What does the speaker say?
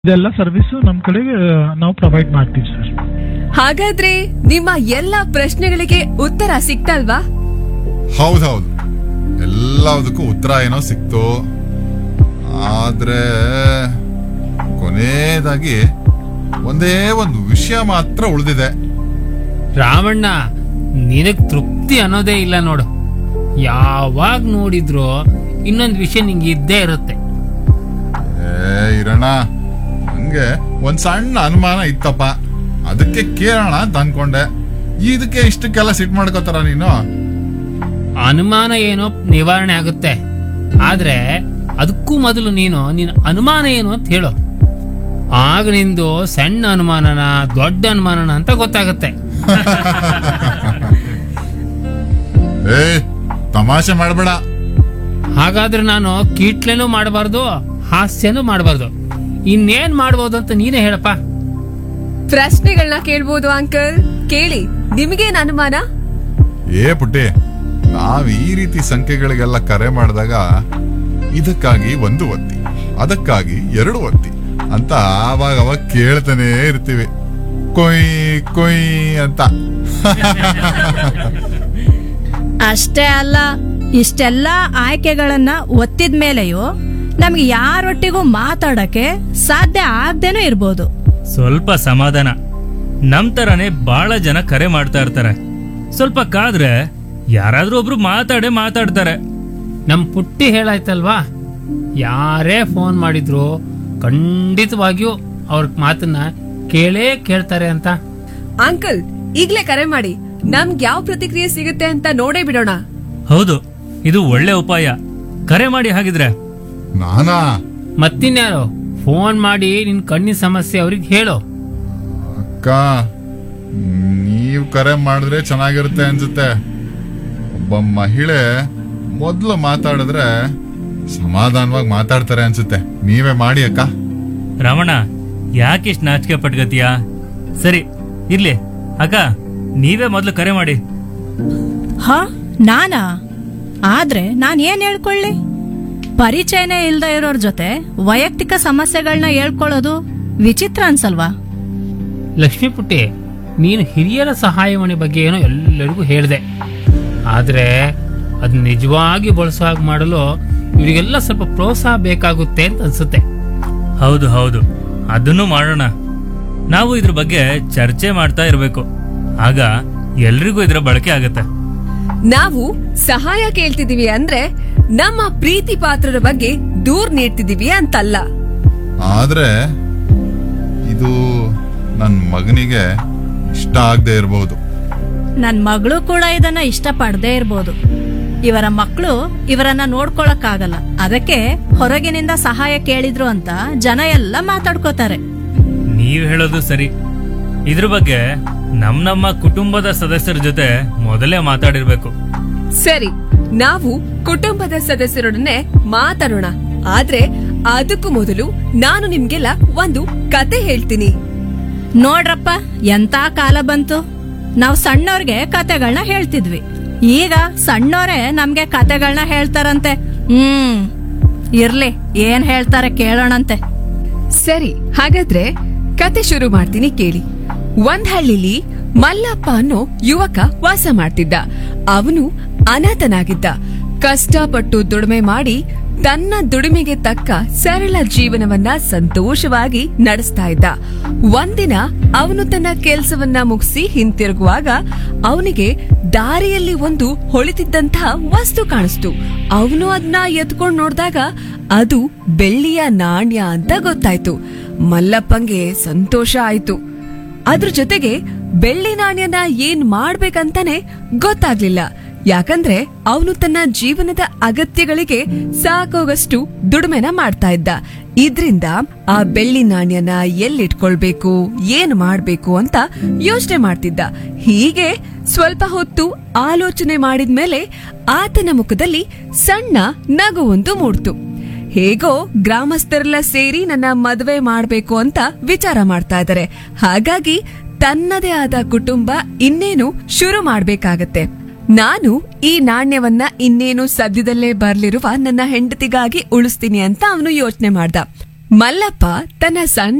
ಇದೆಲ್ಲ ಸರ್ವಿಸ್ ನಮ್ ಕಡೆಗೆ ನಾವು ಪ್ರೊವೈಡ್ ಮಾಡ್ತೀವಿ ಸರ್ ಹಾಗಾದ್ರೆ ನಿಮ್ಮ ಎಲ್ಲ ಪ್ರಶ್ನೆಗಳಿಗೆ ಉತ್ತರ ಸಿಕ್ತಲ್ವಾ ಹೌದೌದು ಎಲ್ಲದಕ್ಕೂ ಉತ್ತರ ಏನೋ ಸಿಕ್ತು ಆದ್ರೆ ಕೊನೆಯದಾಗಿ ಒಂದೇ ಒಂದು ವಿಷಯ ಮಾತ್ರ ಉಳಿದಿದೆ ರಾಮಣ್ಣ ನಿನಗ್ ತೃಪ್ತಿ ಅನ್ನೋದೇ ಇಲ್ಲ ನೋಡು ಯಾವಾಗ ನೋಡಿದ್ರು ಇನ್ನೊಂದು ವಿಷಯ ನಿಂಗೆ ಇದ್ದೇ ಇರುತ್ತೆ ಏ ಇರಣ್ಣ ಹಂಗೆ ಒಂದ್ ಸಣ್ಣ ಅನುಮಾನ ಇತ್ತಪ್ಪ ಅದಕ್ಕೆ ಕೇಳೋಣ ಅಂತ ಅನ್ಕೊಂಡೆ ಇದಕ್ಕೆ ಇಷ್ಟಕ್ಕೆಲ್ಲ ಸಿಟ್ ಮಾಡ್ಕೋತಾರ ನೀನು ಅನುಮಾನ ಏನೋ ನಿವಾರಣೆ ಆಗುತ್ತೆ ಆದ್ರೆ ಅದಕ್ಕೂ ಮೊದಲು ನೀನು ನಿನ್ನ ಅನುಮಾನ ಏನು ಅಂತ ಹೇಳು ಆಗ ನಿಂದು ಸಣ್ಣ ಅನುಮಾನನ ದೊಡ್ಡ ಅನುಮಾನನ ಅಂತ ಗೊತ್ತಾಗುತ್ತೆ ಏ ತಮಾಷೆ ಮಾಡಬೇಡ ಹಾಗಾದ್ರೆ ನಾನು ಕೀಟ್ಲೆನೂ ಮಾಡಬಾರ್ದು ಹಾಸ್ಯನೂ ಮಾಡಬಾರ್ದು ಇನ್ನೇನ್ ಮಾಡ್ಬೋದು ಅಂತ ನೀನೇ ಹೇಳಪ್ಪ ಪ್ರಶ್ನೆಗಳನ್ನ ಕೇಳ್ಬೋದು ಅಂಕಲ್ ಕೇಳಿ ನಿಮಗೇನ್ ಅನುಮಾನ ಏ ಪುಟ್ಟಿ ನಾವ್ ಈ ರೀತಿ ಸಂಖ್ಯೆಗಳಿಗೆಲ್ಲ ಕರೆ ಮಾಡಿದಾಗ ಇದಕ್ಕಾಗಿ ಒಂದು ಒತ್ತಿ ಅದಕ್ಕಾಗಿ ಎರಡು ಒತ್ತಿ ಅಂತ ಆವಾಗ ಅವಾಗ ಕೇಳ್ತಾನೆ ಇರ್ತೀವಿ ಕೊಯ್ ಕೊಯ್ ಅಂತ ಅಷ್ಟೇ ಅಲ್ಲ ಇಷ್ಟೆಲ್ಲ ಆಯ್ಕೆಗಳನ್ನ ಒತ್ತಿದ ಮೇಲೆಯೂ ನಮ್ಗೆ ಯಾರೊಟ್ಟಿಗೂ ಮಾತಾಡಕ್ಕೆ ಸಾಧ್ಯ ಆಗ್ದೇನೂ ಇರ್ಬೋದು ಸ್ವಲ್ಪ ಸಮಾಧಾನ ನಮ್ ತರನೇ ಬಹಳ ಜನ ಕರೆ ಮಾಡ್ತಾ ಇರ್ತಾರೆ ಸ್ವಲ್ಪ ಕಾದ್ರೆ ಯಾರಾದ್ರೂ ಒಬ್ರು ಮಾತಾಡೇ ಮಾತಾಡ್ತಾರೆ ನಮ್ ಪುಟ್ಟಿ ಹೇಳಾಯ್ತಲ್ವಾ ಯಾರೇ ಫೋನ್ ಮಾಡಿದ್ರು ಖಂಡಿತವಾಗಿಯೂ ಅವ್ರ ಮಾತನ್ನ ಕೇಳೇ ಕೇಳ್ತಾರೆ ಅಂತ ಅಂಕಲ್ ಈಗ್ಲೇ ಕರೆ ಮಾಡಿ ನಮ್ಗ್ ಯಾವ ಪ್ರತಿಕ್ರಿಯೆ ಸಿಗುತ್ತೆ ಅಂತ ನೋಡೇ ಬಿಡೋಣ ಹೌದು ಇದು ಒಳ್ಳೆ ಉಪಾಯ ಕರೆ ಮಾಡಿ ಹಾಗಿದ್ರೆ ನಾನಾ ಮತ್ತಿನ್ಯಾರು ಫೋನ್ ಮಾಡಿ ನಿನ್ ಕಣ್ಣಿನ ಸಮಸ್ಯೆ ಅವ್ರಿಗೆ ಹೇಳು ಅಕ್ಕ ನೀವ್ ಕರೆ ಮಾಡಿದ್ರೆ ಚೆನ್ನಾಗಿರುತ್ತೆ ಅನ್ಸುತ್ತೆ ಒಬ್ಬ ಮಹಿಳೆ ಮೊದ್ಲು ಮಾತಾಡಿದ್ರೆ ಸಮಾಧಾನವಾಗಿ ಮಾತಾಡ್ತಾರೆ ಅನ್ಸುತ್ತೆ ನೀವೇ ಮಾಡಿ ಅಕ್ಕ ರಮಣ ಯಾಕಿಷ್ಟು ನಾಚಿಕೆ ಪಟ್ಗತಿಯಾ ಸರಿ ಇರ್ಲಿ ಅಕ್ಕ ನೀವೇ ಮೊದಲು ಕರೆ ಮಾಡಿ ಹ ನಾನಾ ಆದ್ರೆ ನಾನ್ ಏನ್ ಹೇಳ್ಕೊಳ್ಳಿ ಪರಿಚಯನೇ ಇಲ್ದ ಇರೋರ್ ಜೊತೆ ವೈಯಕ್ತಿಕ ಸಮಸ್ಯೆಗಳನ್ನ ಹೇಳ್ಕೊಳ್ಳೋದು ವಿಚಿತ್ರ ಅನ್ಸಲ್ವಾ ಲಕ್ಷ್ಮೀ ಪುಟ್ಟಿ ನೀನು ಹಿರಿಯರ ಸಹಾಯವಾಣಿ ಬಗ್ಗೆ ಏನೋ ಎಲ್ಲರಿಗೂ ಹೇಳಿದೆ ಆದ್ರೆ ಅದ್ ನಿಜವಾಗಿ ಬಳಸೋ ಹಾಗೆ ಮಾಡಲು ಇವರಿಗೆಲ್ಲ ಸ್ವಲ್ಪ ಪ್ರೋತ್ಸಾಹ ಬೇಕಾಗುತ್ತೆ ಅಂತ ಅನ್ಸುತ್ತೆ ಹೌದು ಹೌದು ಅದನ್ನು ಮಾಡೋಣ ನಾವು ಇದ್ರ ಬಗ್ಗೆ ಚರ್ಚೆ ಮಾಡ್ತಾ ಇರಬೇಕು ಆಗ ಎಲ್ರಿಗೂ ಇದರ ಬಳಕೆ ಆಗತ್ತೆ ನಾವು ಸಹಾಯ ಕೇಳ್ತಿದೀವಿ ಅಂದ್ರೆ ನಮ್ಮ ಪ್ರೀತಿ ಪಾತ್ರರ ಬಗ್ಗೆ ದೂರ್ ನೀಡ್ತಿದೀವಿ ಅಂತಲ್ಲ ಆದ್ರೆ ಇದು ನನ್ ಮಗನಿಗೆ ಇಷ್ಟ ಆಗದೆ ಇರಬಹುದು ನನ್ ಮಗಳು ಕೂಡ ಇದನ್ನ ಇಷ್ಟಪಡದೇ ಇರ್ಬೋದು ಇವರ ಮಕ್ಕಳು ಇವರನ್ನ ನೋಡ್ಕೊಳಕ್ಕಾಗಲ್ಲ ಅದಕ್ಕೆ ಹೊರಗಿನಿಂದ ಸಹಾಯ ಕೇಳಿದ್ರು ಅಂತ ಜನ ಎಲ್ಲ ಮಾತಾಡ್ಕೋತಾರೆ ನೀವ್ ಹೇಳೋದು ಸರಿ ಇದ್ರ ಬಗ್ಗೆ ನಮ್ ನಮ್ಮ ಕುಟುಂಬದ ಸದಸ್ಯರ ಜೊತೆ ಮೊದಲೇ ಮಾತಾಡಿರ್ಬೇಕು ಸರಿ ನಾವು ಕುಟುಂಬದ ಸದಸ್ಯರೊಡನೆ ಮಾತಾಡೋಣ ಆದ್ರೆ ಅದಕ್ಕೂ ಮೊದಲು ನಾನು ನಿಮ್ಗೆಲ್ಲ ಒಂದು ಕತೆ ಹೇಳ್ತೀನಿ ನೋಡ್ರಪ್ಪ ಎಂತ ಕಾಲ ಬಂತು ನಾವ್ ಸಣ್ಣವ್ರಿಗೆ ಕತೆಗಳನ್ನ ಹೇಳ್ತಿದ್ವಿ ಈಗ ಸಣ್ಣೋರೇ ನಮ್ಗೆ ಕತೆಗಳನ್ನ ಹೇಳ್ತಾರಂತೆ ಹ್ಮ್ ಇರ್ಲಿ ಏನ್ ಹೇಳ್ತಾರೆ ಕೇಳೋಣಂತೆ ಸರಿ ಹಾಗಾದ್ರೆ ಕತೆ ಶುರು ಮಾಡ್ತೀನಿ ಕೇಳಿ ಒಂದ್ ಹಳ್ಳಿಲಿ ಮಲ್ಲಪ್ಪ ಅನ್ನೋ ಯುವಕ ವಾಸ ಮಾಡ್ತಿದ್ದ ಅವನು ಅನಾಥನಾಗಿದ್ದ ಕಷ್ಟಪಟ್ಟು ದುಡಿಮೆ ಮಾಡಿ ತನ್ನ ದುಡಿಮೆಗೆ ತಕ್ಕ ಸರಳ ಜೀವನವನ್ನ ಸಂತೋಷವಾಗಿ ನಡೆಸ್ತಾ ಇದ್ದ ಒಂದಿನ ಅವನು ತನ್ನ ಕೆಲಸವನ್ನ ಮುಗಿಸಿ ಹಿಂತಿರುಗುವಾಗ ಅವನಿಗೆ ದಾರಿಯಲ್ಲಿ ಒಂದು ಹೊಳಿತಿದ್ದಂತಹ ವಸ್ತು ಕಾಣಿಸ್ತು ಅವನು ಅದನ್ನ ಎತ್ಕೊಂಡು ನೋಡಿದಾಗ ಅದು ಬೆಳ್ಳಿಯ ನಾಣ್ಯ ಅಂತ ಗೊತ್ತಾಯ್ತು ಮಲ್ಲಪ್ಪಂಗೆ ಸಂತೋಷ ಆಯ್ತು ಅದ್ರ ಜೊತೆಗೆ ಬೆಳ್ಳಿ ನಾಣ್ಯನ ಏನ್ ಮಾಡ್ಬೇಕಂತಾನೆ ಗೊತ್ತಾಗ್ಲಿಲ್ಲ ಯಾಕಂದ್ರೆ ಅವನು ತನ್ನ ಜೀವನದ ಅಗತ್ಯಗಳಿಗೆ ಸಾಕೋಗಷ್ಟು ದುಡಿಮೆನ ಮಾಡ್ತಾ ಇದ್ದ ಇದ್ರಿಂದ ಆ ಬೆಳ್ಳಿ ನಾಣ್ಯನ ಎಲ್ಲಿಟ್ಕೊಳ್ಬೇಕು ಏನ್ ಮಾಡ್ಬೇಕು ಅಂತ ಯೋಚನೆ ಮಾಡ್ತಿದ್ದ ಹೀಗೆ ಸ್ವಲ್ಪ ಹೊತ್ತು ಆಲೋಚನೆ ಮಾಡಿದ್ಮೇಲೆ ಆತನ ಮುಖದಲ್ಲಿ ಸಣ್ಣ ನಗುವೊಂದು ಮೂಡ್ತು ಹೇಗೋ ಗ್ರಾಮಸ್ಥರೆಲ್ಲ ಸೇರಿ ನನ್ನ ಮದುವೆ ಮಾಡ್ಬೇಕು ಅಂತ ವಿಚಾರ ಮಾಡ್ತಾ ಇದ್ದಾರೆ ಹಾಗಾಗಿ ತನ್ನದೇ ಆದ ಕುಟುಂಬ ಇನ್ನೇನು ಶುರು ಮಾಡ್ಬೇಕಾಗತ್ತೆ ನಾನು ಈ ನಾಣ್ಯವನ್ನ ಇನ್ನೇನು ಸದ್ಯದಲ್ಲೇ ಬರ್ಲಿರುವ ನನ್ನ ಹೆಂಡತಿಗಾಗಿ ಉಳಿಸ್ತೀನಿ ಅಂತ ಅವನು ಯೋಚನೆ ಮಾಡ್ದ ಮಲ್ಲಪ್ಪ ತನ್ನ ಸಣ್ಣ